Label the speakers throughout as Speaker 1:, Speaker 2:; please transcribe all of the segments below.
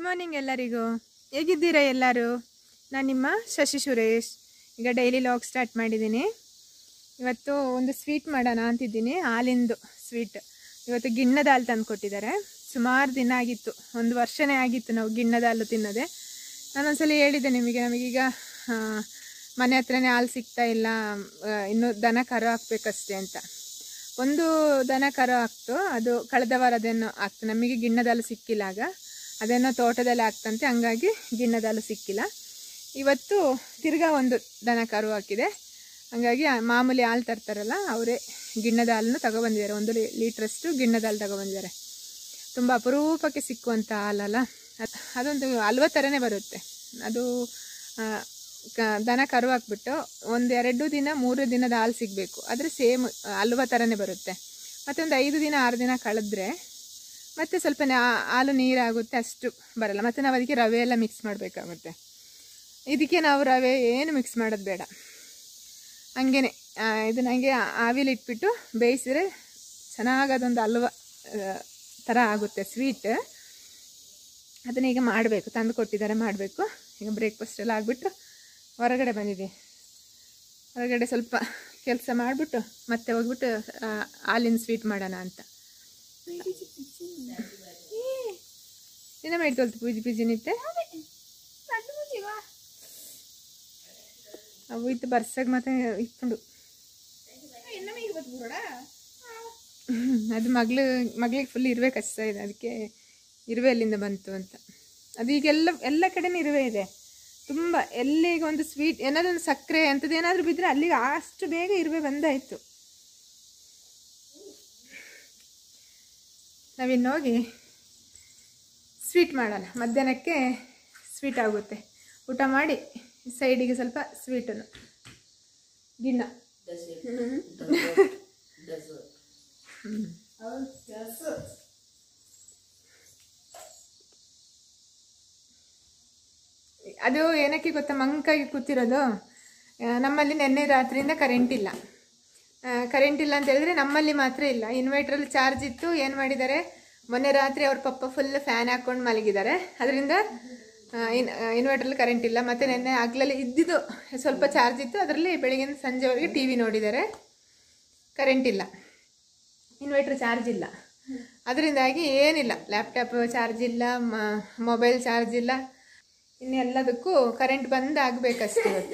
Speaker 1: morning ಎಲ್ಲರಿಗೂ ಹೇಗಿದ್ದೀರಾ ಎಲ್ಲರೂ ನಾನು ನಿಮ್ಮ ಶಶಿ ಸುರೇಶ್ ಈಗ ಡೈಲಿ ಲಾಗ್ ಸ್ಟಾರ್ಟ್ ಮಾಡಿದ್ದೀನಿ ಇವತ್ತು ಒಂದು ಸ್ವೀಟ್ ಮಾಡೋಣ ಅಂತಿದ್ದೀನಿ ಹಾಲಿಂದು ಸ್ವೀಟ್ ಇವತ್ತು ಗಿಣ್ಣದ ಹಾಲು ತಂದು ಕೊಟ್ಟಿದ್ದಾರೆ ಸುಮಾರು ದಿನ ಆಗಿತ್ತು ಒಂದು ವರ್ಷನೇ ಆಗಿತ್ತು ನಾವು ಗಿಣ್ಣದ ಹಾಲು ತಿನ್ನೋದೆ ನಾನೊಂದ್ಸಲ ಹೇಳಿದ್ದೆ ನಿಮಗೆ ನಮಗೀಗ ಆ, ಮನೆ ಹತ್ರನೇ ಹಾಲು ಸಿಗ್ತಾ ಇಲ್ಲ ಆ, ಇನ್ನು ದನ ಕರು ಹಾಕ್ಬೇಕಷ್ಟೇ ಅಂತ ಒಂದು ದನ ಕರು ಹಾಕ್ತು ಅದು ಕಳೆದ ವಾರ ಅದೇನೋ ಆಗ್ತು ನಮಗೆ ಗಿಣ್ಣದ ಹಾಲು ಸಿಕ್ಕಿಲ್ಲ ಆಗ ಅದೇನೋ ತೋಟದಲ್ಲಿ ಆಗ್ತಂತೆ ಹಂಗಾಗಿ ಗಿಣ್ಣದ ಹಾಲು ಸಿಕ್ಕಿಲ್ಲ ಇವತ್ತು ತಿರ್ಗಾ ಒಂದು ದನ ಕರು ಹಾಕಿದೆ ಹಂಗಾಗಿ ಆ ಮಾಮೂಲಿ ಹಾಲು ತರ್ತಾರಲ್ಲ ಅವರೇ ಗಿಣ್ಣದ ಹಾಲನ್ನು ತಗೊಬಂದಿದ್ದಾರೆ ಒಂದು ಲೀ- ಲೀಟ್ರಷ್ಟು ಗಿಣ್ಣದ ಹಾಲು ತಗೊಬಂದಿದ್ದಾರೆ ತುಂಬ ಅಪರೂಪಕ್ಕೆ ಸಿಕ್ಕುವಂಥ ಹಾಲಲ್ಲ ಅದ್- ಅದೊಂದು ಹಲ್ವ ಥರನೇ ಬರುತ್ತೆ ಅದು ಆ, ಕ- ದನ ಕರು ಹಾಕ್ಬಿಟ್ಟು ಒಂದು ಎರಡು ದಿನ ಮೂರು ದಿನದ ಹಾಲು ಸಿಗಬೇಕು ಆದರೆ ಸೇಮ್ ಹಲ್ವ ಥರನೇ ಬರುತ್ತೆ ಮತ್ತು ಒಂದು ಐದು ದಿನ ಆರು ದಿನ ಕಳೆದ್ರೆ ಮತ್ತೆ ಸ್ವಲ್ಪ ನಾ- ಹಾಲು ನೀರಾಗುತ್ತೆ ಅಷ್ಟು ಬರಲ್ಲ ಮತ್ತು ನಾವು ಅದಕ್ಕೆ ರವೆ ಎಲ್ಲ ಮಿಕ್ಸ್ ಮಾಡಬೇಕಾಗುತ್ತೆ ಇದಕ್ಕೆ ನಾವು ರವೆ ಏನು ಮಿಕ್ಸ್ ಮಾಡೋದು ಬೇಡ ಹಂಗೇನೆ ಇದನ್ನ ಹಂಗೆ ಆವಿಲಿ ಇಟ್ಬಿಟ್ಟು ಬೇಯಿಸಿದ್ರೆ ಚೆನ್ನಾಗಿ ಅದೊಂದು ಹಲ್ವ ಆ, ಥರ ಆಗುತ್ತೆ ಸ್ವೀಟ್ ಅದನ್ನ ಈಗ ಮಾಡಬೇಕು ತಂದು ಕೊಟ್ಟಿದ್ದಾರೆ ಮಾಡಬೇಕು ಈಗ ಬ್ರೇಕ್ಫಾಸ್ಟ್ ಎಲ್ಲ ಆಗಿಬಿಟ್ಟು ಹೊರಗಡೆ ಬಂದಿದೆ ಹೊರಗಡೆ ಸ್ವಲ್ಪ ಕೆಲಸ ಮಾಡಿಬಿಟ್ಟು ಮತ್ತೆ ಹೋಗ್ಬಿಟ್ಟು ಆ, ಹಾಲಿನ ಸ್ವೀಟ್ ಮಾಡೋಣ ಅಂತ ನಿನ್ನ ಮೇಡ್ಕೊಳ್ತು ಪೂಜೆ ಪೂಜೆ ನಿತ್ತೆ ಅವು ಇತ್ತು ಬರ್ಸಾಗ ಮತ್ತೆ ಇಟ್ಕೊಂಡು ಹ್ಮ್, ಅದು ಮಗಳು ಮಗಳಿಗೆ ಫುಲ್ ಇರುವೆ ಕಷ್ಟ ಇದೆ ಅದಕ್ಕೆ ಇರುವೆ ಎಲ್ಲಿಂದ ಬಂತು ಅಂತ ಅದು ಈಗ ಎಲ್ಲ ಎಲ್ಲ ಕಡೆನೂ ಇರುವೆ ಇದೆ ತುಂಬ ಎಲ್ಲಿಗೆ ಒಂದು ಸ್ವೀಟ್ ಏನಾದ್ರು ಒಂದು ಸಕ್ಕರೆ ಅಂಥದ್ದು ಏನಾದರೂ ಬಿದ್ದರೆ ಅಲ್ಲಿಗೆ ಅಷ್ಟು ಬೇಗ ಇರುವೆ ಬಂದಾಯಿತು ನಾವಿನ್ನು ಹೋಗಿ ಸ್ವೀಟ್ ಮಾಡೋಣ ಮಧ್ಯಾಹ್ನಕ್ಕೆ ಸ್ವೀಟ್ ಆಗುತ್ತೆ ಊಟ ಮಾಡಿ ಸೈಡಿಗೆ ಸ್ವಲ್ಪ ಸ್ವೀಟನ್ನು ಗಿಣ್ಣ ಅದು ಏನಕ್ಕೆ ಗೊತ್ತಾ ಮಂಕಾಗಿ ಕೂತಿರೋದು ಆ, ನಮ್ಮಲ್ಲಿ ನಿನ್ನೆ ರಾತ್ರಿಯಿಂದ ಕರೆಂಟ್ ಇಲ್ಲ ಕರೆಂಟ್ ಇಲ್ಲ ಅಂತ ಹೇಳಿದ್ರೆ ನಮ್ಮಲ್ಲಿ ಮಾತ್ರ ಇಲ್ಲ ಇನ್ವರ್ಟ್ರಲ್ಲಿ ಚಾರ್ಜ್ ಇತ್ತು ಏನು ಮಾಡಿದ್ದಾರೆ ಮೊನ್ನೆ ರಾತ್ರಿ ಅವ್ರ ಪಪ್ಪ ಫುಲ್ ಫ್ಯಾನ್ ಹಾಕ್ಕೊಂಡು ಮಲಗಿದ್ದಾರೆ ಅದರಿಂದ ಇನ್ ಇನ್ವರ್ಟ್ರಲ್ಲಿ ಕರೆಂಟ್ ಇಲ್ಲ ಮತ್ತು ನಿನ್ನೆ ಹಗ್ಲಲ್ಲಿ ಇದ್ದಿದ್ದು ಸ್ವಲ್ಪ ಚಾರ್ಜ್ ಇತ್ತು ಅದರಲ್ಲಿ ಬೆಳಗಿನ ಸಂಜೆವರೆಗೆ ಟಿ ವಿ ನೋಡಿದ್ದಾರೆ ಕರೆಂಟ್ ಇಲ್ಲ ಇನ್ವರ್ಟ್ರ್ ಚಾರ್ಜ್ ಇಲ್ಲ ಅದರಿಂದಾಗಿ ಏನಿಲ್ಲ ಲ್ಯಾಪ್ಟಾಪ್ ಚಾರ್ಜ್ ಇಲ್ಲ ಮೊಬೈಲ್ ಚಾರ್ಜ್ ಇಲ್ಲ ಇನ್ನೆಲ್ಲದಕ್ಕೂ ಕರೆಂಟ್ ಬಂದ್ ಆಗ್ಬೇಕಷ್ಟೇ ಇವತ್ತು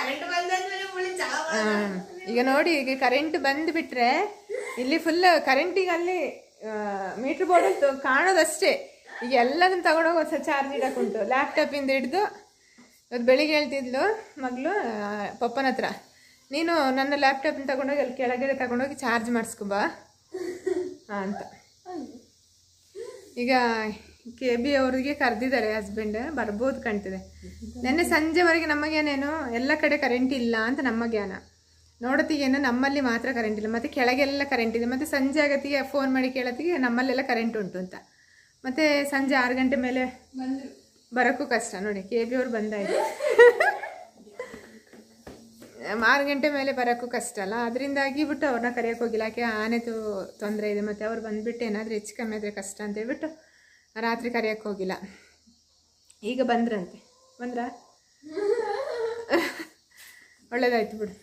Speaker 1: ಆ, ಈಗ ನೋಡಿ ಈಗ ಕರೆಂಟ್ ಬಂದು ಬಿಟ್ರೆ ಇಲ್ಲಿ ಫುಲ್ ಕರೆಂಟಿಗೆ ಅಲ್ಲಿ ಮೀಟರ್ ಬೋರ್ಡ್ ಕಾಣೋದಷ್ಟೇ ಈಗ ಎಲ್ಲದನ್ನ ತಗೊಂಡೋಗಿ ಹೊಸ ಚಾರ್ಜ್ ಇಡಕ್ಕುಂಟು ಲ್ಯಾಪ್ಟಾಪಿಂದ ಹಿಡಿದು ಇವತ್ತು ಬೆಳಿಗ್ಗೆ ಹೇಳ್ತಿದ್ಲು ಮಗಳು ಪಪ್ಪನ ಹತ್ರ ನೀನು ನನ್ನ ಲ್ಯಾಪ್ಟಾಪ್ನ ತಗೊಂಡೋಗಿ ಅಲ್ಲಿ ಕೆಳಗಡೆ ತಗೊಂಡೋಗಿ ಚಾರ್ಜ್ ಮಾಡಿಸ್ಕೊಂಬಾ ಅಂತ ಈಗ ಕೆ ಬಿ ಅವ್ರಿಗೆ ಕರೆದಿದ್ದಾರೆ ಹಸ್ಬೆಂಡ್ ಬರ್ಬೋದು ಕಾಣ್ತಿದೆ ನೆನ್ನೆ ಸಂಜೆವರೆಗೆ ನಮಗೇನೇನು ಎಲ್ಲ ಕಡೆ ಕರೆಂಟ್ ಇಲ್ಲ ಅಂತ ನಮ್ಮ ಜ್ಞಾನ ನೋಡೋತ್ತಿಗೇನು ನಮ್ಮಲ್ಲಿ ಮಾತ್ರ ಕರೆಂಟ್ ಇಲ್ಲ ಮತ್ತು ಕೆಳಗೆಲ್ಲ ಕರೆಂಟ್ ಇದೆ ಮತ್ತು ಸಂಜೆ ಆಗತ್ತಿಗೆ ಫೋನ್ ಮಾಡಿ ಕೇಳೋತ್ತಿಗೆ ನಮ್ಮಲ್ಲೆಲ್ಲ ಕರೆಂಟ್ ಉಂಟು ಅಂತ ಮತ್ತು ಸಂಜೆ ಆರು ಗಂಟೆ ಮೇಲೆ ಬರೋಕ್ಕೂ ಕಷ್ಟ ನೋಡಿ ಕೆ ಬಿ ಅವ್ರು ಬಂದಾಯ್ತು ಆರು ಗಂಟೆ ಮೇಲೆ ಬರೋಕ್ಕೂ ಕಷ್ಟ ಅಲ್ಲ ಅದರಿಂದಾಗಿ ಬಿಟ್ಟು ಅವ್ರನ್ನ ಕರೆಯೋಕೆ ಹೋಗಿಲ್ಲ ಯಾಕೆ ಆನೆ ತೊಂದರೆ ಇದೆ ಮತ್ತು ಅವ್ರು ಬಂದುಬಿಟ್ಟು ಏನಾದರೂ ಹೆಚ್ಚು ಕಮ್ಮಿ ಆದರೆ ಕಷ್ಟ ಅಂತ ಹೇಳ್ಬಿಟ್ಟು ರಾತ್ರಿ ಕರೆಯೋಕೆ ಹೋಗಿಲ್ಲ ಈಗ ಬಂದ್ರಂತೆ ಬಂದ್ರ ಒಳ್ಳೇದಾಯ್ತು ಬಿಡು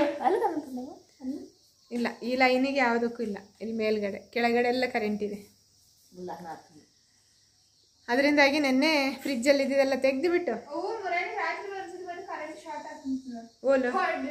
Speaker 1: ಇಲ್ಲ ಈ ಲೈನಿಗೆ ಯಾವುದಕ್ಕೂ ಇಲ್ಲ ಇಲ್ಲಿ ಮೇಲ್ಗಡೆ ಕೆಳಗಡೆ ಎಲ್ಲ ಕರೆಂಟ್ ಇದೆ ಅದರಿಂದಾಗಿ ನಿನ್ನೆ ಫ್ರಿಜ್ಜಲ್ಲಿ ಇದ್ದಿದ್ದೆಲ್ಲ ತೆಗೆದು ಬಿಟ್ಟು ಓಲು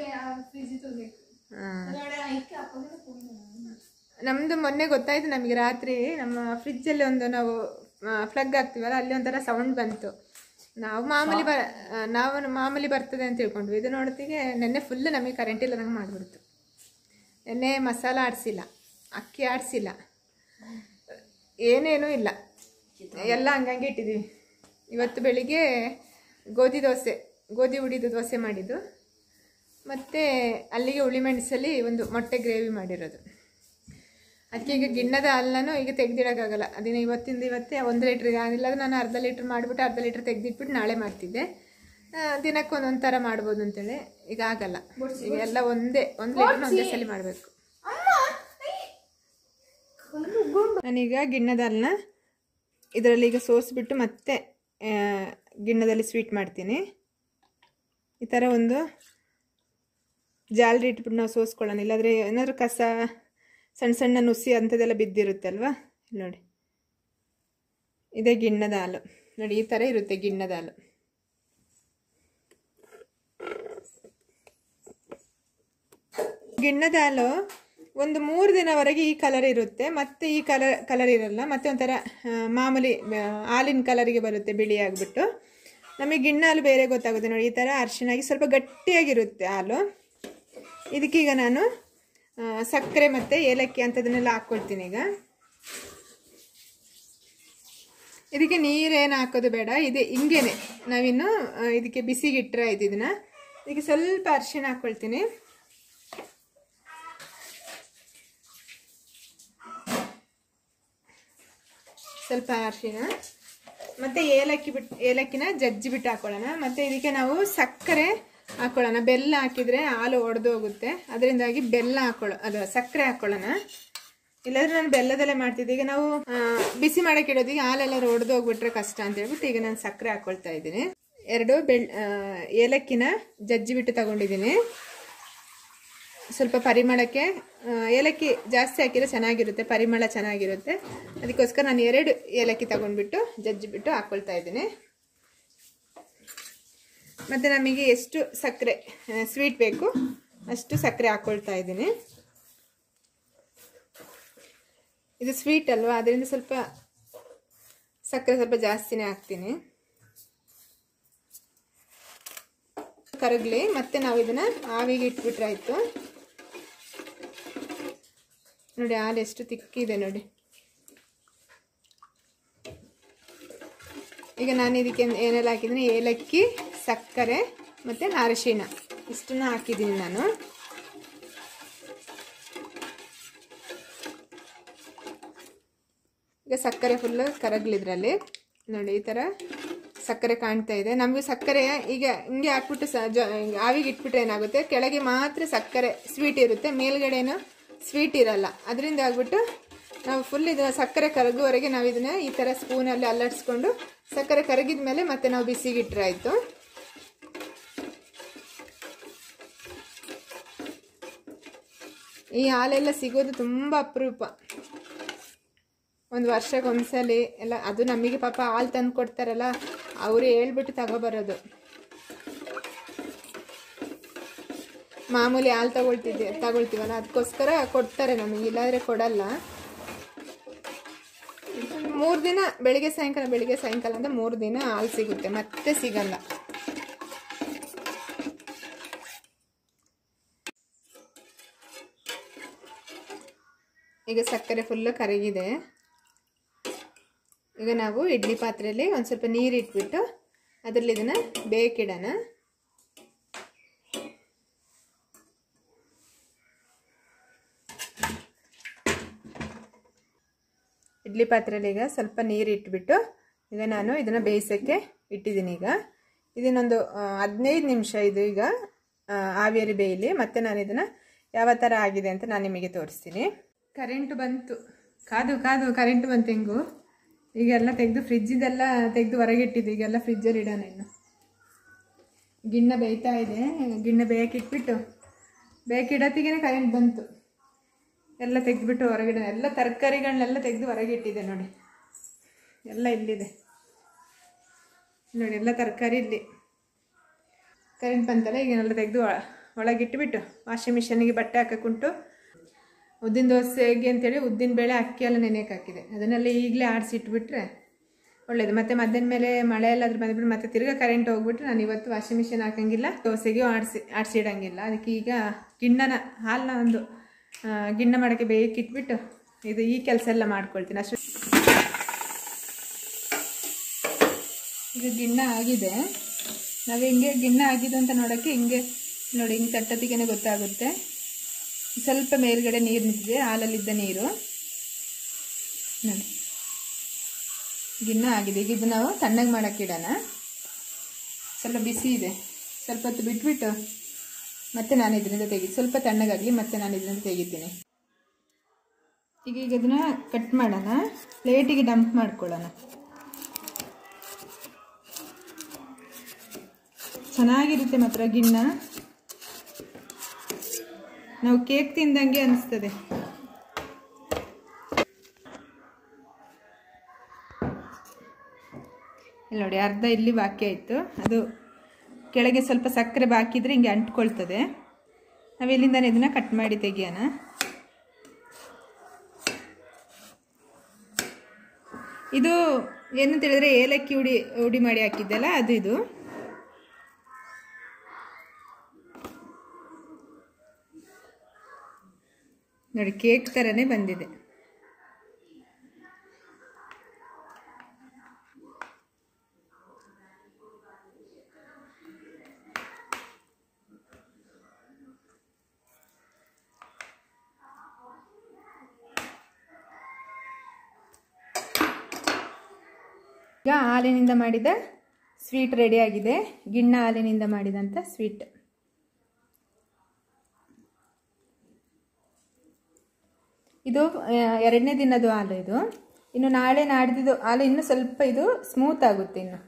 Speaker 1: ನಮ್ದು ಮೊನ್ನೆ ಗೊತ್ತಾಯ್ತು ನಮಗೆ ರಾತ್ರಿ ನಮ್ಮ ಫ್ರಿಜ್ಜಲ್ಲಿ ಒಂದು ನಾವು ಪ್ಲಗ್ ಹಾಕ್ತೀವಲ್ಲ ಅಲ್ಲಿ ಒಂಥರ ಸೌಂಡ್ ಬಂತು ನಾವು ಮಾಮೂಲಿ ಬ ಆ, ನಾವು ಮಾಮೂಲಿ ಬರ್ತದೆ ಅಂತ ತಿಳ್ಕೊಂಡ್ವಿ ಇದು ನೋಡ್ತಿಗೆ ನೆನ್ನೆ ಫುಲ್ ನಮಗೆ ಕರೆಂಟ್ ಇಲ್ಲದಂಗೆ ಮಾಡಿಬಿಡ್ತು ನೆನ್ನೆ ಮಸಾಲ ಆಡಿಸಿಲ್ಲ ಅಕ್ಕಿ ಆಡಿಸಿಲ್ಲ ಏನೇನೂ ಇಲ್ಲ ಎಲ್ಲ ಹಂಗಂಗೆ ಇಟ್ಟಿದ್ದೀವಿ ಇವತ್ತು ಬೆಳಿಗ್ಗೆ ಗೋಧಿ ದೋಸೆ ಗೋಧಿ ಉಡಿದು ದೋಸೆ ಮಾಡಿದ್ದು ಮತ್ತು ಅಲ್ಲಿಗೆ ಹುಳಿ ಮೆಣಸಲ್ಲಿ ಒಂದು ಮೊಟ್ಟೆ ಗ್ರೇವಿ ಮಾಡಿರೋದು ಅದಕ್ಕೆ ಈಗ ಗಿಣ್ಣದ ಹಾಲನ್ನು ಈಗ ತೆಗ್ದಿಡೋಕ್ಕಾಗಲ್ಲ ಅದನ್ನ ಇವತ್ತಿಂದ ಇವತ್ತೇ ಒಂದು ಲೀಟ್ರಿಗೆ ಆಗಿಲ್ಲ ನಾನು ಅರ್ಧ ಲೀಟ್ರ್ ಮಾಡಿಬಿಟ್ಟು ಅರ್ಧ ಲೀಟ್ರ್ ತೆಗೆದಿಟ್ಬಿಟ್ಟು ನಾಳೆ ಮಾಡ್ತಿದ್ದೆ ಆ, ದಿನಕ್ಕೆ ಒಂದೊಂದು ಥರ ಮಾಡ್ಬೋದು ಅಂತೇಳಿ ಈಗ ಆಗಲ್ಲ ಈಗ ಎಲ್ಲ ಒಂದೇ ಒಂದು ಲೀಟ್ರ್ ಒಂದೇ ಸಲ ಮಾಡಬೇಕು ನಾನೀಗ ಗಿಣ್ಣದ ಹಾಲನ್ನ ಇದರಲ್ಲಿ ಈಗ ಸೋಸ್ಬಿಟ್ಟು ಮತ್ತೆ ಆ, ಗಿಣ್ಣದಲ್ಲಿ ಸ್ವೀಟ್ ಮಾಡ್ತೀನಿ ಈ ಥರ ಒಂದು ಜಾಲರಿ ಇಟ್ಬಿಟ್ಟು ನಾವು ಸೋಸ್ಕೊಳ್ಳೋಣ ಇಲ್ಲಾಂದರೆ ಏನಾದರೂ ಕಸ ಸಣ್ಣ ಸಣ್ಣ ನುಸಿ ಅಂಥದ್ದೆಲ್ಲ ಬಿದ್ದಿರುತ್ತೆ ಅಲ್ವಾ ಇಲ್ಲಿ ನೋಡಿ ಇದೇ ಗಿಣ್ಣದ ಹಾಲು ನೋಡಿ ಈ ಥರ ಇರುತ್ತೆ ಗಿಣ್ಣದ ಹಾಲು ಗಿಣ್ಣದ ಹಾಲು ಒಂದು ಮೂರು ದಿನವರೆಗೆ ಈ ಕಲರ್ ಇರುತ್ತೆ ಮತ್ತೆ ಈ ಕಲರ್ ಕಲರ್ ಇರಲ್ಲ ಮತ್ತೆ ಒಂಥರ ಆ, ಮಾಮೂಲಿ ಆ, ಹಾಲಿನ ಕಲರಿಗೆ ಬರುತ್ತೆ ಬಿಳಿ ಆಗಿಬಿಟ್ಟು ನಮಗೆ ಗಿಣ್ಣ ಹಾಲು ಬೇರೆ ಗೊತ್ತಾಗುತ್ತೆ ನೋಡಿ ಈ ಥರ ಅರಿಶಿನಾಗಿ ಸ್ವಲ್ಪ ಗಟ್ಟಿಯಾಗಿರುತ್ತೆ ಹಾಲು ಇದಕ್ಕೀಗ ನಾನು ಆ, ಸಕ್ಕರೆ ಮತ್ತು ಏಲಕ್ಕಿ ಅಂಥದನ್ನೆಲ್ಲ ಹಾಕ್ಕೊಳ್ತೀನಿ ಈಗ ಇದಕ್ಕೆ ನೀರೇನು ಹಾಕೋದು ಬೇಡ ಇದೆ ಹಿಂಗೇನೆ ನಾವಿನ್ನು ಆ, ಇದಕ್ಕೆ ಬಿಸಿಗೆ ಇಟ್ಟರೆ ಆಯ್ತು ಇದನ್ನ ಇದಕ್ಕೆ ಸ್ವಲ್ಪ ಅರಿಶಿಣ ಹಾಕ್ಕೊಳ್ತೀನಿ ಸ್ವಲ್ಪ ಅರಿಶಿಣ ಮತ್ತು ಏಲಕ್ಕಿ ಬಿಟ್ಟು ಏಲಕ್ಕಿನ ಜಜ್ಜಿ ಬಿಟ್ಟು ಹಾಕೊಳ್ಳೋಣ ಮತ್ತು ಇದಕ್ಕೆ ನಾವು ಸಕ್ಕರೆ ಹಾಕೊಳ್ಳೋಣ ಬೆಲ್ಲ ಹಾಕಿದರೆ ಹಾಲು ಒಡೆದು ಹೋಗುತ್ತೆ ಅದರಿಂದಾಗಿ ಬೆಲ್ಲ ಹಾಕೊಳ್ಳೋ ಅದು ಸಕ್ಕರೆ ಹಾಕೊಳ್ಳೋಣ ಇಲ್ಲಾಂದ್ರೆ ನಾನು ಬೆಲ್ಲದಲ್ಲೇ ಮಾಡ್ತಿದ್ದೆ ಈಗ ನಾವು ಆ, ಬಿಸಿ ಮಾಡಕ್ಕೆ ಇಡೋದು ಈಗ ಹಾಲೆಲ್ಲ ಒಡೆದು ಹೋಗ್ಬಿಟ್ರೆ ಕಷ್ಟ ಅಂತ ಹೇಳ್ಬಿಟ್ಟು ಈಗ ನಾನು ಸಕ್ಕರೆ ಹಾಕೊಳ್ತಾ ಇದ್ದೀನಿ ಎರಡು ಬೆಳ್ ಆ, ಏಲಕ್ಕಿನ ಜಜ್ಜಿ ಬಿಟ್ಟು ತಗೊಂಡಿದ್ದೀನಿ ಸ್ವಲ್ಪ ಪರಿಮಳಕ್ಕೆ ಆ, ಏಲಕ್ಕಿ ಜಾಸ್ತಿ ಹಾಕಿದ್ರೆ ಚೆನ್ನಾಗಿರುತ್ತೆ ಪರಿಮಳ ಚೆನ್ನಾಗಿರುತ್ತೆ ಅದಕ್ಕೋಸ್ಕರ ನಾನು ಎರಡು ಏಲಕ್ಕಿ ತಗೊಂಡ್ಬಿಟ್ಟು ಜಜ್ಜಿಬಿಟ್ಟು ಹಾಕ್ಕೊಳ್ತಾ ಇದ್ದೀನಿ ಮತ್ತು ನಮಗೆ ಎಷ್ಟು ಸಕ್ಕರೆ ಸ್ವೀಟ್ ಬೇಕು ಅಷ್ಟು ಸಕ್ಕರೆ ಹಾಕ್ಕೊಳ್ತಾ ಇದ್ದೀನಿ ಇದು ಸ್ವೀಟ್ ಅಲ್ವಾ ಅದರಿಂದ ಸ್ವಲ್ಪ ಸಕ್ಕರೆ ಸ್ವಲ್ಪ ಜಾಸ್ತಿನೇ ಹಾಕ್ತೀನಿ ಕರಗಲಿ ಮತ್ತೆ ನಾವು ಇದನ್ನ ಆವಿಗೆ ಇಟ್ಬಿಟ್ರೆ ಆಯಿತು ನೋಡಿ ಹಾಲು ಎಷ್ಟು ತಿಕ್ಕಿದೆ ನೋಡಿ ಈಗ ನಾನು ಇದಕ್ಕೆ ಏನೆಲ್ಲ ಹಾಕಿದ್ದೀನಿ ಏಲಕ್ಕಿ ಸಕ್ಕರೆ ಮತ್ತು ಅರಿಶಿಣ ಇಷ್ಟನ್ನ ಹಾಕಿದ್ದೀನಿ ನಾನು ಈಗ ಸಕ್ಕರೆ ಫುಲ್ಲು ಕರಗ್ಲಿದ್ರಲ್ಲಿ ನೋಡಿ ಈ ಥರ ಸಕ್ಕರೆ ಕಾಣ್ತಾ ಇದೆ ನಮಗೆ ಸಕ್ಕರೆ ಈಗ ಹಿಂಗೆ ಹಾಕ್ಬಿಟ್ಟು ಸ ಜ ಹಿಂಗೆ ಆವಿಗೆ ಇಟ್ಬಿಟ್ರೆ ಏನಾಗುತ್ತೆ ಕೆಳಗೆ ಮಾತ್ರ ಸಕ್ಕರೆ ಸ್ವೀಟ್ ಇರುತ್ತೆ ಮೇಲ್ಗಡೆನೂ ಸ್ವೀಟ್ ಇರಲ್ಲ ಅದರಿಂದ ಆಗ್ಬಿಟ್ಟು ನಾವು ಫುಲ್ ಇದನ್ನ ಸಕ್ಕರೆ ಕರಗುವವರೆಗೆ ನಾವು ಇದನ್ನ ಈ ಥರ ಸ್ಪೂನಲ್ಲಿ ಅಲ್ಲಾಡಿಸ್ಕೊಂಡು ಸಕ್ಕರೆ ಕರಗಿದ ಮೇಲೆ ಮತ್ತೆ ನಾವು ಬಿಸಿಗೆ ಇಟ್ಟರೆ ಆಯಿತು ಈ ಹಾಲೆಲ್ಲ ಸಿಗೋದು ತುಂಬ ಅಪರೂಪ ಒಂದು ವರ್ಷಕ್ಕೆ ಒಂದ್ಸಲಿ ಎಲ್ಲ ಅದು ನಮಗೆ ಪಾಪ ಹಾಲು ತಂದು ಕೊಡ್ತಾರಲ್ಲ ಅವರು ಹೇಳ್ಬಿಟ್ಟು ತಗೊಬರೋದು ಮಾಮೂಲಿ ಹಾಲು ತಗೊಳ್ತಿದ್ದೆ ತಗೊಳ್ತೀವಲ್ಲ ಅದಕ್ಕೋಸ್ಕರ ಕೊಡ್ತಾರೆ ನಮಗೆ ಇಲ್ಲಾಂದರೆ ಕೊಡಲ್ಲ ಮೂರು ದಿನ ಬೆಳಿಗ್ಗೆ ಸಾಯಂಕಾಲ ಬೆಳಿಗ್ಗೆ ಸಾಯಂಕಾಲ ಅಂತ ಮೂರು ದಿನ ಹಾಲು ಸಿಗುತ್ತೆ ಮತ್ತೆ ಸಿಗಲ್ಲ ಈಗ ಸಕ್ಕರೆ ಫುಲ್ಲು ಕರಗಿದೆ ಈಗ ನಾವು ಇಡ್ಲಿ ಪಾತ್ರೆಯಲ್ಲಿ ಒಂದು ಸ್ವಲ್ಪ ನೀರು ಇಟ್ಬಿಟ್ಟು ಅದರಲ್ಲಿ ಇದನ್ನು ಬೇಕಿಡೋಣ ಇಡ್ಲಿ ಪಾತ್ರೆಯಲ್ಲಿ ಈಗ ಸ್ವಲ್ಪ ನೀರು ಇಟ್ಬಿಟ್ಟು ಈಗ ನಾನು ಇದನ್ನು ಬೇಯಿಸೋಕ್ಕೆ ಇಟ್ಟಿದ್ದೀನಿ ಈಗ ಇದನ್ನೊಂದು ಹದಿನೈದು ನಿಮಿಷ ಇದು ಈಗ ಆ, ಆವಿಯಲ್ಲಿ ಬೇಯಲಿ ಮತ್ತೆ ನಾನು ಇದನ್ನು ಯಾವ ಥರ ಆಗಿದೆ ಅಂತ ನಾನು ನಿಮಗೆ ತೋರಿಸ್ತೀನಿ ಕರೆಂಟು ಬಂತು ಕಾದು ಕಾದು ಕರೆಂಟು ಬಂತು ಹೆಂಗು ಈಗೆಲ್ಲ ತೆಗೆದು ಫ್ರಿಜ್ಜಿದೆಲ್ಲ ತೆಗೆದು ಹೊರಗಿಟ್ಟಿದ್ದು ಈಗೆಲ್ಲ ಫ್ರಿಜ್ಜಲ್ಲಿ ಇಡೋಣ ಇನ್ನು ಗಿಣ್ಣ ಬೇಯ್ತಾ ಇದೆ ಗಿಣ್ಣ ಬೇಯಕ್ಕೆ ಇಟ್ಬಿಟ್ಟು ಬೇಯಕ್ಕಿಡತ್ತಿಗೆ ಕರೆಂಟ್ ಬಂತು ಎಲ್ಲ ತೆಗೆದ್ಬಿಟ್ಟು ಹೊರಗಿಡ ಎಲ್ಲ ತರಕಾರಿಗಳನ್ನೆಲ್ಲ ತೆಗೆದು ಹೊರಗಿಟ್ಟಿದೆ ನೋಡಿ ಎಲ್ಲ ಇಲ್ಲಿದೆ ನೋಡಿ ಎಲ್ಲ ತರಕಾರಿ ಇಲ್ಲಿ ಕರೆಂಟ್ ಬಂತಲ್ಲ ಈಗ ಎಲ್ಲ ತೆಗೆದು ಒಳಗಿಟ್ಬಿಟ್ಟು ವಾಷಿಂಗ್ ಮಿಷನ್ಗೆ ಬಟ್ಟೆ ಹಾಕಕ್ಕುಂಟು ಉದ್ದಿನ ದೋಸೆಗೆ ಅಂತೇಳಿ ಉದ್ದಿನ ಬೇಳೆ ಅಕ್ಕಿ ಎಲ್ಲ ನೆನೆಯಕ್ಕೆ ಹಾಕಿದೆ ಅದನ್ನೆಲ್ಲ ಈಗಲೇ ಆಡಿಸಿ ಇಟ್ಬಿಟ್ರೆ ಒಳ್ಳೇದು ಮತ್ತೆ ಮಧ್ಯಾಹ್ನ ಮೇಲೆ ಮಳೆ ಎಲ್ಲಾದ್ರೂ ಬಂದ್ಬಿಟ್ಟು ಮತ್ತೆ ತಿರ್ಗಾ ಕರೆಂಟ್ ಹೋಗ್ಬಿಟ್ರೆ ನಾನು ಇವತ್ತು ವಾಷಿಂಗ್ ಮಿಷಿನ್ ಹಾಕಂಗಿಲ್ಲ ದೋಸೆಗೆ ಆಡಿಸಿ ಆಡಿಸಿ ಇಡಂಗಿಲ್ಲ ಅದಕ್ಕೆ ಈಗ ಗಿಣ್ಣನ ಹಾಲನ್ನ ಒಂದು ಆ, ಗಿಣ್ಣ ಮಾಡೋಕ್ಕೆ ಬೇಯಕ್ಕೆ ಇಟ್ಬಿಟ್ಟು ಇದು ಈ ಕೆಲಸ ಎಲ್ಲ ಮಾಡ್ಕೊಳ್ತೀನಿ ಅಷ್ಟು ಈಗ ಗಿಣ್ಣ ಆಗಿದೆ ನಾವು ಹಿಂಗೆ ಗಿಣ್ಣ ಆಗಿದೆ ಅಂತ ನೋಡೋಕ್ಕೆ ಹಿಂಗೆ ನೋಡಿ ಹಿಂಗೆ ತಟ್ಟತಿಗೆ ಗೊತ್ತಾಗುತ್ತೆ ಸ್ವಲ್ಪ ಮೇಲ್ಗಡೆ ನೀರು ನಿಂತಿದೆ ಹಾಲಲ್ಲಿದ್ದ ನೀರು ನೋಡಿ ಗಿಣ್ಣ ಆಗಿದೆ ಈಗ ಇದು ನಾವು ತಣ್ಣಗೆ ಮಾಡೋಕ್ಕೆ ಇಡೋಣ ಸ್ವಲ್ಪ ಬಿಸಿ ಇದೆ ಸ್ವಲ್ಪ ಹೊತ್ತು ಬಿಟ್ಬಿಟ್ಟು ಮತ್ತೆ ನಾನು ಇದರಿಂದ ತೆಗಿ ಸ್ವಲ್ಪ ತಣ್ಣಗಾಗಲಿ ಮತ್ತೆ ನಾನು ಇದರಿಂದ ತೆಗಿತೀನಿ ಈಗ ಈಗ ಇದನ್ನ ಕಟ್ ಮಾಡೋಣ ಪ್ಲೇಟಿಗೆ ಡಂಪ್ ಮಾಡ್ಕೊಳ್ಳೋಣ ಚೆನ್ನಾಗಿರುತ್ತೆ ಮಾತ್ರ ಗಿಣ್ಣ ನಾವು ಕೇಕ್ ತಿಂದಂಗೆ ಅನಿಸ್ತದೆ ಇಲ್ಲಿ ನೋಡಿ ಅರ್ಧ ಇಲ್ಲಿ ಬಾಕಿ ಆಯಿತು ಅದು ಕೆಳಗೆ ಸ್ವಲ್ಪ ಸಕ್ಕರೆ ಬಾಕಿ ಇದ್ರೆ ಹಿಂಗೆ ಅಂಟ್ಕೊಳ್ತದೆ ನಾವು ಇಲ್ಲಿಂದನೇ ಇದನ್ನು ಕಟ್ ಮಾಡಿ ತೆಗಿಯೋಣ ಇದು ಏನಂತ ಹೇಳಿದ್ರೆ ಏಲಕ್ಕಿ ಹುಡಿ ಹುಡಿ ಮಾಡಿ ಹಾಕಿದ್ದಲ್ಲ ಅದು ಇದು ನೋಡಿ ಕೇಕ್ ಥರನೇ ಬಂದಿದೆ ಈಗ ಹಾಲಿನಿಂದ ಮಾಡಿದ ಸ್ವೀಟ್ ರೆಡಿಯಾಗಿದೆ ಗಿಣ್ಣ ಹಾಲಿನಿಂದ ಮಾಡಿದಂಥ ಸ್ವೀಟ್ ಇದು ಆ, ಎರಡನೇ ದಿನದ ಹಾಲು ಇದು ಇನ್ನು ನಾಳೆ ನಾಡ್ದಿದ್ದು ಹಾಲು ಇನ್ನು ಸ್ವಲ್ಪ ಇದು ಸ್ಮೂತ್ ಆಗುತ್ತೆ ಇನ್ನು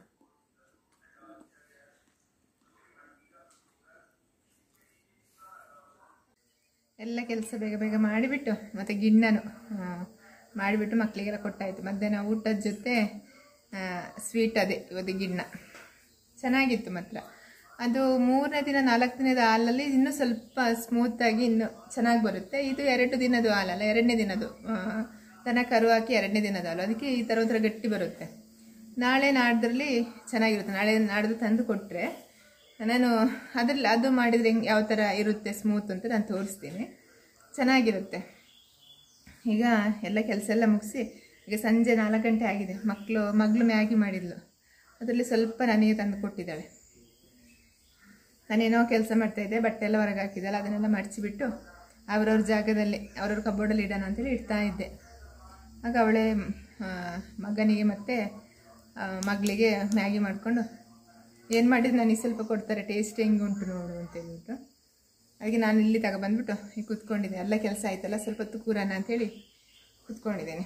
Speaker 1: ಎಲ್ಲ ಕೆಲಸ ಬೇಗ ಬೇಗ ಮಾಡಿಬಿಟ್ಟು ಮತ್ತು ಗಿಣ್ಣನು ಆ, ಮಾಡಿಬಿಟ್ಟು ಮಕ್ಕಳಿಗೆಲ್ಲ ಕೊಟ್ಟಾಯಿತು ಮಧ್ಯಾಹ್ನ ಊಟದ ಜೊತೆ ಸ್ವೀಟ್ ಅದೇ ಇವತ್ತು ಗಿಣ್ಣ ಚೆನ್ನಾಗಿತ್ತು ಮಾತ್ರ ಅದು ಮೂರನೇ ದಿನ ನಾಲ್ಕು ದಿನದ ಹಾಲಲ್ಲಿ ಇನ್ನೂ ಸ್ವಲ್ಪ ಸ್ಮೂತಾಗಿ ಇನ್ನು ಚೆನ್ನಾಗಿ ಬರುತ್ತೆ ಇದು ಎರಡು ದಿನದ ಹಾಲಲ್ಲ ಎರಡನೇ ದಿನದು ಆ, ದನ ಕರು ಹಾಕಿ ಎರಡನೇ ದಿನದ ಹಾಲು ಅದಕ್ಕೆ ಈ ಥರ ಒಂಥರ ಗಟ್ಟಿ ಬರುತ್ತೆ ನಾಳೆ ನಾಡ್ದ್ರಲ್ಲಿ ಚೆನ್ನಾಗಿರುತ್ತೆ ನಾಳೆ ನಾಡ್ದು ತಂದು ಕೊಟ್ಟರೆ ನಾನು ಅದ್ರಲ್ಲಿ ಅದು ಮಾಡಿದರೆ ಹೆಂಗೆ ಯಾವ ಥರ ಇರುತ್ತೆ ಸ್ಮೂತ್ ಅಂತ ನಾನು ತೋರಿಸ್ತೀನಿ ಚೆನ್ನಾಗಿರುತ್ತೆ ಈಗ ಎಲ್ಲ ಕೆಲಸ ಎಲ್ಲ ಮುಗಿಸಿ ಈಗ ಸಂಜೆ ನಾಲ್ಕು ಗಂಟೆ ಆಗಿದೆ ಮಕ್ಕಳು ಮಗಳು ಮ್ಯಾಗಿ ಮಾಡಿದ್ಲು ಅದರಲ್ಲಿ ಸ್ವಲ್ಪ ನನಗೆ ತಂದು ಕೊಟ್ಟಿದ್ದಾಳೆ ನಾನೇನೋ ಕೆಲಸ ಮಾಡ್ತಾಯಿದ್ದೆ ಬಟ್ಟೆ ಎಲ್ಲ ಹೊರಗೆ ಹಾಕಿದ್ದಲ್ಲ ಅದನ್ನೆಲ್ಲ ಮಡಚಿಬಿಟ್ಟು ಅವ್ರವ್ರ ಜಾಗದಲ್ಲಿ ಅವ್ರವ್ರ ಕಬೋರ್ಡಲ್ಲಿ ಇಡೋಣ ಅಂತೇಳಿ ಇಡ್ತಾ ಇದ್ದೆ ಆಗ ಅವಳೇ ಆ, ಮಗನಿಗೆ ಮತ್ತು ಆ, ಮಗಳಿಗೆ ಮ್ಯಾಗಿ ಮಾಡಿಕೊಂಡು ಏನು ಮಾಡಿದ್ರು ನನಗೆ ಸ್ವಲ್ಪ ಕೊಡ್ತಾರೆ ಟೇಸ್ಟ್ ಹೆಂಗೆ ಉಂಟು ನೋಡು ಅಂತ ಹೇಳ್ಬಿಟ್ಟು ಅದಕ್ಕೆ ನಾನು ಇಲ್ಲಿ ತಗೊಬಂದ್ಬಿಟ್ಟು ಈಗ ಕೂತ್ಕೊಂಡಿದ್ದೆ ಎಲ್ಲ ಕೆಲಸ ಆಯ್ತಲ್ಲ ಸ್ವಲ್ಪ ಹೊತ್ತು ಕೂರೋಣ ಅಂತೇಳಿ ಕೂತ್ಕೊಂಡಿದ್ದೇನೆ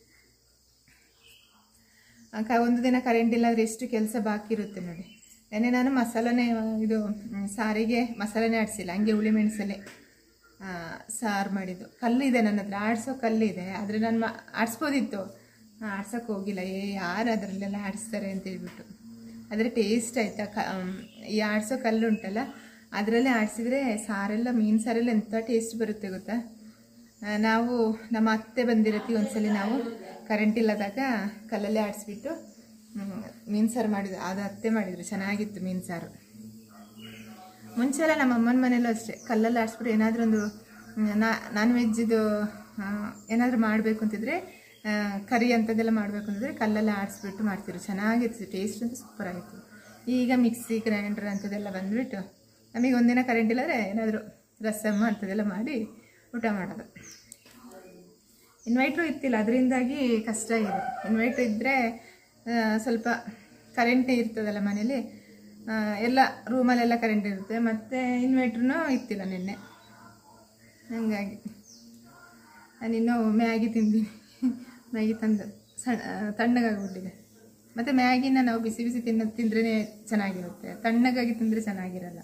Speaker 1: ಆಗ ಒಂದು ದಿನ ಕರೆಂಟ್ ಇಲ್ಲಾಂದ್ರೆ ಎಷ್ಟು ಕೆಲಸ ಬಾಕಿ ಇರುತ್ತೆ ನೋಡಿ ನೆನ್ನೆ ನಾನು ಮಸಾಲನೇ ಇದು ಮ್, ಸಾರಿಗೆ ಮಸಾಲೆನೇ ಆಡಿಸಿಲ್ಲ ಹಂಗೆ ಹುಳಿ ಮೆಣಸಲ್ಲೇ ಸಾರು ಮಾಡಿದ್ದು ಕಲ್ಲು ಇದೆ ನನ್ನ ಹತ್ರ ಆಡಿಸೋ ಕಲ್ಲು ಇದೆ ಆದರೆ ನಾನು ಮಾ ಆಡಿಸ್ಬೋದಿತ್ತು ಆಡ್ಸೋಕೆ ಹೋಗಿಲ್ಲ ಏ ಯಾರು ಅದರಲ್ಲೆಲ್ಲ ಆಡಿಸ್ತಾರೆ ಅಂತ ಹೇಳ್ಬಿಟ್ಟು ಆದರೆ ಟೇಸ್ಟ್ ಆಯ್ತಾ ಕ ಮ್, ಈ ಆಡಿಸೋ ಕಲ್ಲು ಉಂಟಲ್ಲ ಅದರಲ್ಲೇ ಆಡಿಸಿದ್ರೆ ಸಾರೆಲ್ಲ ಮೀನು ಸಾರೆಲ್ಲ ಎಂಥ ಟೇಸ್ಟ್ ಬರುತ್ತೆ ಗೊತ್ತಾ ಆ, ನಾವು ನಮ್ಮ ಅತ್ತೆ ಬಂದಿರತ್ತಿ ಒಂದ್ಸಲಿ ನಾವು ಕರೆಂಟ್ ಇಲ್ಲದಾಗ ಕಲ್ಲಲ್ಲೇ ಆಡಿಸ್ಬಿಟ್ಟು ಮೀನು ಸಾರು ಮಾಡಿದ್ರು ಅದು ಅತ್ತೆ ಮಾಡಿದ್ರು ಚೆನ್ನಾಗಿತ್ತು ಮೀನು ಸಾರು ಮುಂಚೆ ಎಲ್ಲ ನಮ್ಮ ಅಮ್ಮನ ಮನೇಲೂ ಅಷ್ಟೇ ಕಲ್ಲಲ್ಲಿ ಆಡಿಸ್ಬಿಟ್ಟು ಏನಾದರೂ ಒಂದು ನಾನ್ ವೆಜ್ಜಿದು ಏನಾದರೂ ಮಾಡಬೇಕು ಅಂತಿದ್ರೆ ಆ, ಕರಿ ಅಂಥದ್ದೆಲ್ಲ ಮಾಡಬೇಕು ಅಂತಿದ್ರೆ ಕಲ್ಲಲ್ಲಿ ಆಡಿಸ್ಬಿಟ್ಟು ಮಾಡ್ತಿದ್ರು ಚೆನ್ನಾಗಿತ್ತು ಟೇಸ್ಟ್ ಅಂತೂ ಸೂಪರ್ ಆಗಿತ್ತು ಈಗ ಮಿಕ್ಸಿ ಗ್ರೈಂಡರ್ ಅಂಥದ್ದೆಲ್ಲ ಬಂದುಬಿಟ್ಟು ನಮಗೆ ಒಂದಿನ ಕರೆಂಟ್ ಇಲ್ಲದ್ರೆ ಏನಾದರೂ ರಸಮ್ಮ ಅಂಥದ್ದೆಲ್ಲ ಮಾಡಿ ಊಟ ಮಾಡೋದು ಇನ್ವೈಟ್ರು ಇತ್ತಿಲ್ಲ ಅದರಿಂದಾಗಿ ಕಷ್ಟ ಇದೆ ಇನ್ವೈಟ್ರ್ ಇದ್ದರೆ ಸ್ವಲ್ಪ ಕರೆಂಟೇ ಇರ್ತದಲ್ಲ ಮನೇಲಿ ಆ, ಎಲ್ಲ ರೂಮಲ್ಲೆಲ್ಲ ಕರೆಂಟ್ ಇರುತ್ತೆ ಮತ್ತು ಇನ್ವೈಟ್ರೂ ಇತ್ತಿಲ್ಲ ನಿನ್ನೆ ಹಾಗಾಗಿ ನಾನಿನ್ನೂ ಮ್ಯಾಗಿ ತಿಂದೀನಿ ಮ್ಯಾಗಿ ತಂದು ಸಣ್ಣ ತಣ್ಣಗಾಗ್ಬಿಟ್ಟಿದೆ ಮತ್ತು ಮ್ಯಾಗಿನ ನಾವು ಬಿಸಿ ಬಿಸಿ ತಿನ್ನೋದು ತಿಂದ್ರೇ ಚೆನ್ನಾಗಿರುತ್ತೆ ತಣ್ಣಗಾಗಿ ತಿಂದರೆ ಚೆನ್ನಾಗಿರಲ್ಲ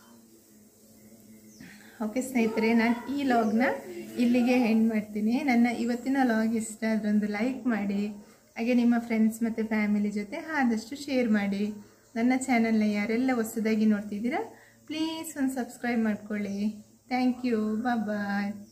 Speaker 1: ಓಕೆ ಸ್ನೇಹಿತರೆ ನಾನು ಈ ಲಾಗ್ನ ಇಲ್ಲಿಗೆ ಎಂಡ್ ಮಾಡ್ತೀನಿ ನನ್ನ ಇವತ್ತಿನ ಲಾಗ್ ಇಷ್ಟ ಅದೊಂದು ಲೈಕ್ ಮಾಡಿ ಹಾಗೆ ನಿಮ್ಮ ಫ್ರೆಂಡ್ಸ್ ಮತ್ತು ಫ್ಯಾಮಿಲಿ ಜೊತೆ ಆದಷ್ಟು ಶೇರ್ ಮಾಡಿ ನನ್ನ ಚಾನಲ್ನ ಯಾರೆಲ್ಲ ಹೊಸದಾಗಿ ನೋಡ್ತಿದ್ದೀರಾ ಪ್ಲೀಸ್ ಒಂದು ಸಬ್ಸ್ಕ್ರೈಬ್ ಮಾಡ್ಕೊಳ್ಳಿ ಥ್ಯಾಂಕ್ ಯು ಬಾಯ್